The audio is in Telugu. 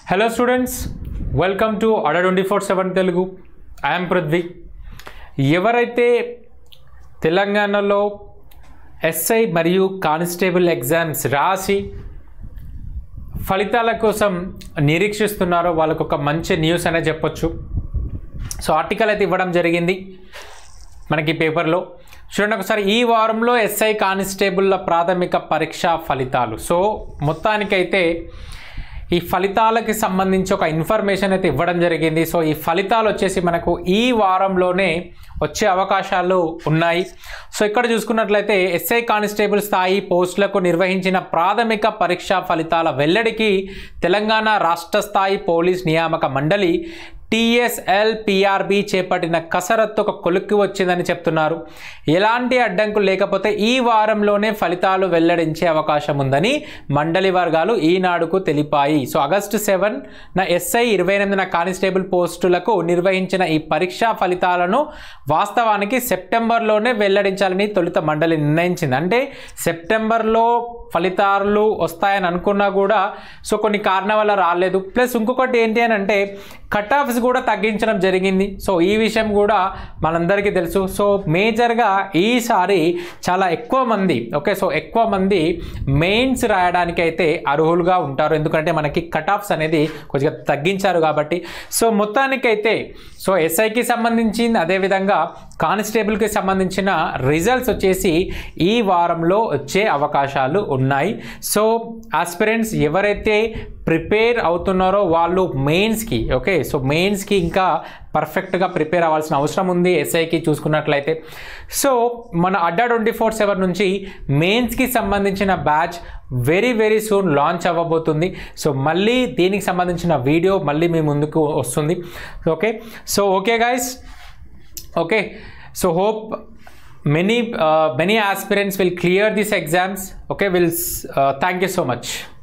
hello students welcome to Adda twenty four seven Telugu I'm Prithvi ఎవరైతే తెలంగాణలో ఎస్ఐ మరియు కానిస్టేబుల్ ఎగ్జామ్స్ రాసి ఫలితాల కోసం నిరీక్షిస్తున్నారో వాళ్ళకు ఒక మంచి న్యూస్ అనే చెప్పొచ్చు సో ఆర్టికల్ అయితే ఇవ్వడం జరిగింది మనకి పేపర్లో చూడండి ఒకసారి ఈ వారంలో ఎస్ఐ కానిస్టేబుల్ల ప్రాథమిక పరీక్ష ఫలితాలు సో మొత్తానికైతే ఈ ఫలితాలకి సంబంధించి ఒక ఇన్ఫర్మేషన్ అయితే ఇవ్వడం జరిగింది సో ఈ ఫలితాలు వచ్చేసి మనకు ఈ వారంలోనే వచ్చే అవకాశాలు ఉన్నాయి సో ఇక్కడ చూసుకున్నట్లయితే ఎస్ఐ కానిస్టేబుల్ స్థాయి పోస్టులకు నిర్వహించిన ప్రాథమిక పరీక్ష ఫలితాల వెల్లడికి తెలంగాణ రాష్ట్ర స్థాయి పోలీస్ నియామక మండలి టీఎస్ఎల్ పిఆర్బి చేపట్టిన కసరత్తు ఒక కొలుక్కి వచ్చిందని చెప్తున్నారు ఎలాంటి అడ్డంకులు లేకపోతే ఈ వారంలోనే ఫలితాలు వెల్లడించే అవకాశం ఉందని మండలి వర్గాలు ఈనాడుకు తెలిపాయి సో ఆగస్టు సెవెన్ నా ఎస్ఐ ఇరవై ఎనిమిదిన కానిస్టేబుల్ పోస్టులకు నిర్వహించిన ఈ పరీక్షా ఫలితాలను వాస్తవానికి సెప్టెంబర్లోనే వెల్లడించాలని తొలుత మండలి నిర్ణయించింది అంటే సెప్టెంబర్లో ఫలితాలు వస్తాయని అనుకున్నా కూడా సో కొన్ని కారణాల వల్ల రాలేదు ప్లస్ ఇంకొకటి ఏంటి అని అంటే కట్ ఆఫ్స్ కూడా తగ్గించడం జరిగింది సో ఈ విషయం కూడా మనందరికీ తెలుసు సో మేజర్గా ఈసారి చాలా ఎక్కువ మంది ఓకే సో ఎక్కువ మంది మెయిన్స్ రాయడానికి అయితే అర్హులుగా ఉంటారు ఎందుకంటే మనకి కట్ ఆఫ్స్ అనేది కొద్దిగా తగ్గించారు కాబట్టి సో మొత్తానికైతే సో ఎస్ఐకి సంబంధించింది అదేవిధంగా కానిస్టేబుల్కి సంబంధించిన రిజల్ట్స్ వచ్చేసి ఈ వారంలో వచ్చే అవకాశాలు ఉన్నాయి సో ఆస్పిరెంట్స్ ఎవరైతే ప్రిపేర్ అవుతున్నారో వాళ్ళు మెయిన్స్కి ఓకే సో మెయిన్స్కి ఇంకా పర్ఫెక్ట్గా ప్రిపేర్ అవ్వాల్సిన అవసరం ఉంది ఎస్ఐకి చూసుకున్నట్లయితే సో మన అడ్డా ట్వంటీ ఫోర్ సెవెన్ నుంచి మెయిన్స్కి సంబంధించిన batch very very soon launch అవ్వబోతుంది సో మళ్ళీ దీనికి సంబంధించిన వీడియో మళ్ళీ మీ ముందుకు వస్తుంది okay so okay guys okay so hope many uh, many aspirants will clear these exams okay will uh, thank you so much